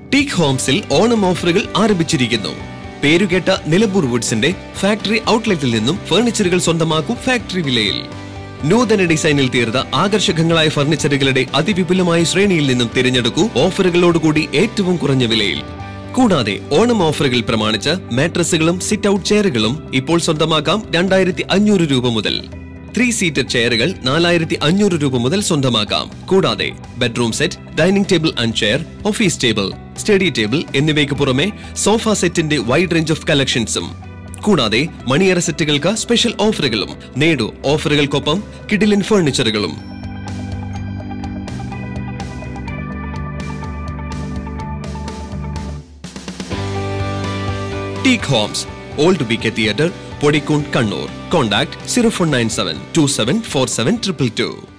ടീക്ക് ഹോംസിൽ ഓണം ഓഫറുകൾ ആരംഭിച്ചിരിക്കുന്നു പേരുകേട്ട നിലമ്പൂർ വുഡ്സിന്റെ ഫാക്ടറി ഔട്ട്ലെറ്റിൽ നിന്നും ഫർണിച്ചറുകൾ സ്വന്തമാക്കൂ ഫാക്ടറി വിലയിൽ നൂതന ഡിസൈനിൽ തീർത്ത ആകർഷകങ്ങളായ ഫർണിച്ചറുകളുടെ അതിവിപുലമായ ശ്രേണിയിൽ നിന്നും തിരഞ്ഞെടുക്കൂ ഓഫറുകളോടുകൂടി ഏറ്റവും കുറഞ്ഞ വിലയിൽ കൂടാതെ ഓണം ഓഫറുകൾ പ്രമാണിച്ച് മാട്രസുകളും സിറ്റ് ഔട്ട് ചെയറുകളും ഇപ്പോൾ സ്വന്തമാക്കാം രണ്ടായിരത്തി അഞ്ഞൂറ് രൂപ മുതൽ ത്രീ സീറ്റർ ചെയറുകൾ നാലായിരത്തി അഞ്ഞൂറ് രൂപ മുതൽ സ്വന്തമാക്കാം കൂടാതെ bedroom set dining table and chair office table study table എന്നിവയ്ക്ക് പുറമെ സോഫ സെറ്റിന്റെ വൈഡ് റേഞ്ച് ഓഫ് കളക്ഷൻസും കൂടാതെ മണിയറ സെറ്റുകൾക്ക് സ്പെഷ്യൽ ഓഫറുകളും നേടൂ ഓഫറുകൾക്കൊപ്പം കിഡിലിൻ ഫർണിച്ചറുകളും teak homes old B K theatre പൊടിക്കൂൺ Kannur contact zero four nine seven two seven four seven triple to